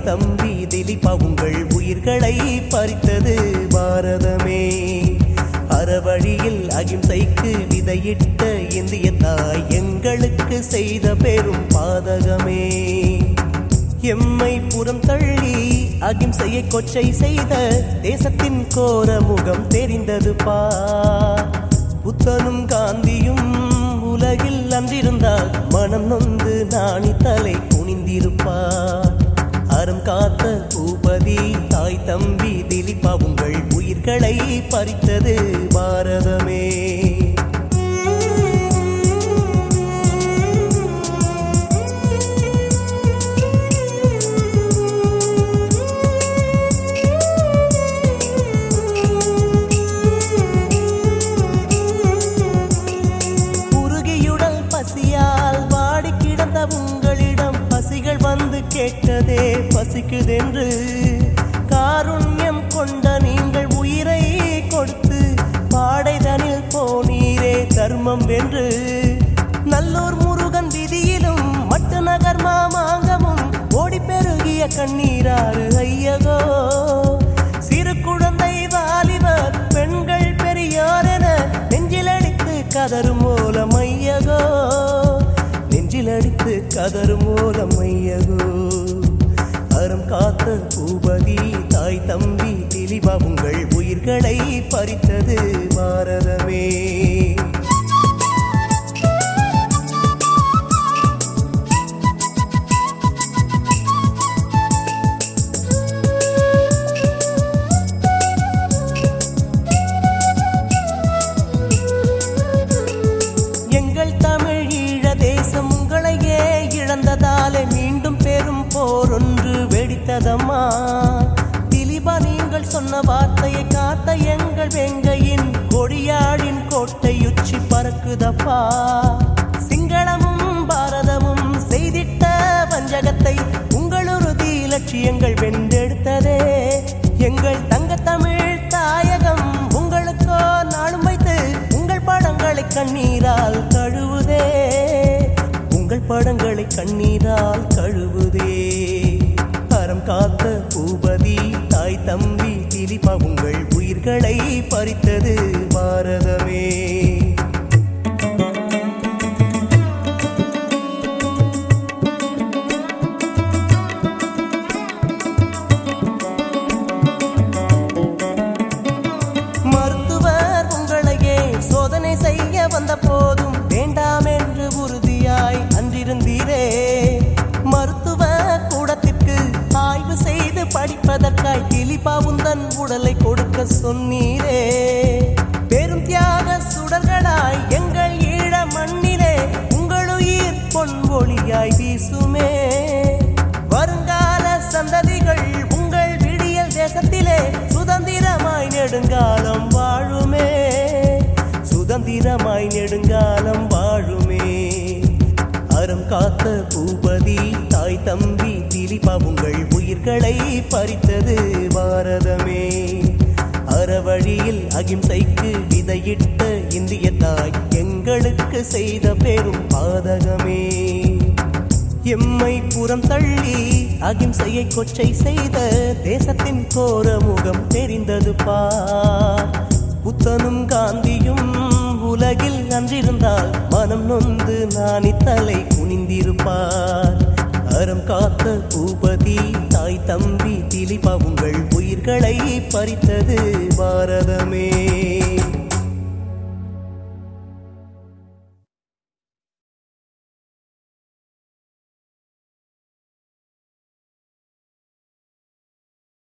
தம்பி திலீபா உங்கள் உயிர்களை பறித்தது பாரதமே அறவழியில் அகிம்சைக்கு விதையிட்ட இந்திய தாய் எங்களுக்கு செய்த பெரும் பாதகமே எம்மை புறம் தள்ளி அகிம்சையை கொச்சை செய்த தேசத்தின் கோர முகம் தெரிந்தது பா புத்தனும் காந்தியும் உலகில் அன்றிருந்தால் மனம் நொந்து நாணி தலை குனிந்திருப்பார் அறம் காத்த பூபதி தாய் தம்பி திலீபா உங்கள் உயிர்களை பறித்தது பாரதமே உருகியுடல் பசியால் வாடி கிடந்த உங்களிடம் பசிகள் வந்து கேட்டதே பசிக்குதென்று காருண்யம் கொண்ட நீங்கள் உயிரை கொடுத்து பாடைதனில் போனீரே தர்மம் வென்று நல்லூர் முருகன் விதியிலும் மட்டு நகர் மாமாங்கமும் ஓடி பெருகிய கண்ணீராறு ஐயகோ சிறு குழந்தை வாலிபர் பெண்கள் பெரியோர் என நெஞ்சிலடித்து கதரும் மூலம் ஐயகோ நெஞ்சிலடித்து கதரும் மூலம் ஐயகோ அறம் காத்த பூபதி தாய் தம்பி திலீபா உங்கள் உயிர்களை பறித்தது பாரதமே எங்கள் தமிழ் ஈழ தேசம் உங்களையே இழந்ததாலே மீண்டும் பெரும் போர் ஒன்று வெடித்ததம்மா திலீபா நீங்கள் சொன்ன வார்த்தையை காத்த எங்கள் வெங்கையின் கொடியாடின் கோட்டையுச்சி பறக்குதப்பா சிங்களமும் பாரதமும் செய்திட்ட வஞ்சகத்தை உங்களுறுதி லட்சியங்கள் வென்றெடுத்ததே எங்கள் தங்க தமிழ் தாயகம் உங்களுக்கோ நாளும் வைத்து உங்கள் படங்களை கண்ணீரால் கழுவுதே உங்கள் படங்களை கண்ணீரால் கழுவுதே அறம் காத்த பூபதி தாய் தம்பி திலீபா உங்கள் உயிர்களை பறித்தது பாரதமே மருத்துவர் உங்களையே சோதனை செய்ய வந்த போதும் வேண்டாம் என்று உறுதியாய் அன்றிருந்தீரே மருத்துவ கூடத்திற்கு ஆய்வு செய்து படிப்பதற்காய் திலீபா உந்தன் உடலை கொடுக்க சொன்னீரே பெரும் தியாக சுடர்களாய் எங்கள் ஈழ மண்ணிலே உங்களுயிர் பொன் ஒளியாய் வீசுமே வருங்கால சந்ததிகள் உங்கள் விடியல் தேசத்திலே சுதந்திரமாய் நெடுங்காலம் வாழுமே சுதந்திரமாய் நெடுங்காலம் வாழுமே அறம் காத்த பூபதி தாய் தம்பி திலீபா உங்கள் உயிர்களை பறித்தது பாரதமே அறவழியில் அகிம்சைக்கு விதையிட்ட இந்திய தாய் எங்களுக்கு செய்த பெரும் பாதகமே எம்மை புறம் தள்ளி அகிம்சையை கொச்சை செய்த தேசத்தின் கோர முகம் தெரிந்தது பா புத்தனும் காந்தியும் உலகில் அன்றிருந்தால் மனம் நொந்து நாணி தலை குனிந்திருப்பார் அறம் காத்த பூபதி தாய் தம்பி திலீபா உங்கள் உயிர்களை பறித்தது பாரதமே